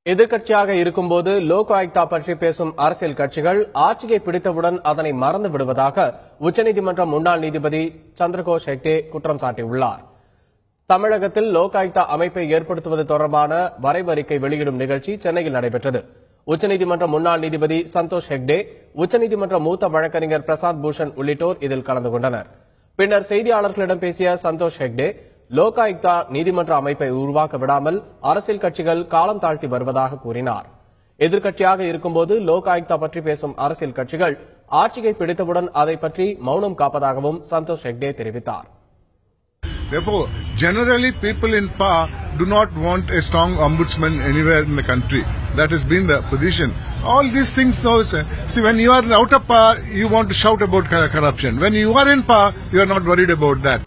எதிர்க்கட்சியாக இருக்கும்போது லோக் ஆயுக்தா பற்றி பேசும் அரசியல் கட்சிகள் ஆட்சியை பிடித்தவுடன் அதனை மறந்து விடுவதாக உச்சநீதிமன்ற முன்னாள் நீதிபதி சந்திரகோஷ் ஹெக்டே குற்றம் சாட்டியுள்ளார் தமிழகத்தில் லோக் ஆயுக்தா அமைப்பை ஏற்படுத்துவது தொடர்பான வரைவறிக்கை வெளியிடும் நிகழ்ச்சி சென்னையில் நடைபெற்றது உச்சநீதிமன்ற முன்னாள் நீதிபதி சந்தோஷ் ஹெக்டே உச்சநீதிமன்ற மூத்த வழக்கறிஞர் பிரசாத் பூஷன் உள்ளிட்டோர் இதில் கலந்து கொண்டனர் பின்னர் செய்தியாளர்களிடம் பேசிய சந்தோஷ் ஹெக்டே லோகாயுக்தா நீதிமன்ற அமைப்பை உருவாக்க விடாமல் அரசியல் கட்சிகள் காலம் தாழ்த்தி வருவதாக கூறினார் எதிர்க்கட்சியாக இருக்கும்போது லோகாயுக்தா பற்றி பேசும் அரசியல் கட்சிகள் ஆட்சியை பிடித்தவுடன் அதை பற்றி மௌனம் காப்பதாகவும் சந்தோஷ் ஹெக்டே தெரிவித்தார் Therefore, generally people in power do not want a strong ombudsman anywhere in the country. That has been the position. All these things now, sir, see when you are out of power, you want to shout about corruption. When you are in power, you are not worried about that.